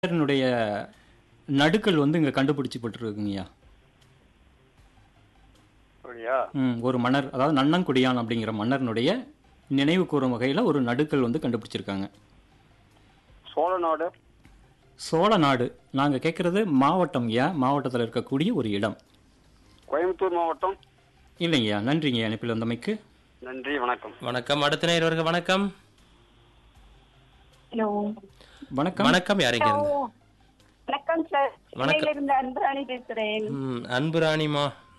மன்னனுடைய நடுக்கல் வந்து இங்க கண்டுபிடிச்சிப்பட்டிருக்குங்கய்யா அப்படியா ம் ஒரு மன்னர் அதாவது நன்னங்குடியான் அப்படிங்கிற மன்னர்னுடைய நினைவு கூறும் வகையில் ஒரு நடுக்கல் வந்து கண்டுபிடிச்சிருக்காங்க சோழ நாடு சோழ நாடு நாங்கள் கேட்குறது மாவட்டம் ஐயா மாவட்டத்தில் இருக்கக்கூடிய ஒரு இடம் கோயம்புத்தூர் மாவட்டம் இல்லைங்கய்யா நன்றிங்க அனுப்பில் வந்தமைக்கு நன்றி வணக்கம் வணக்கம் அடுத்த நேயர்களுக்கு வணக்கம் ஹலோ வணக்கம் வணக்கம் யார் இங்க இருந்து வணக்கம் சார் வணக்கம். சென்னையில இருந்து அன்பராணி பேசுறேன் ம், அன்பு ராணிமா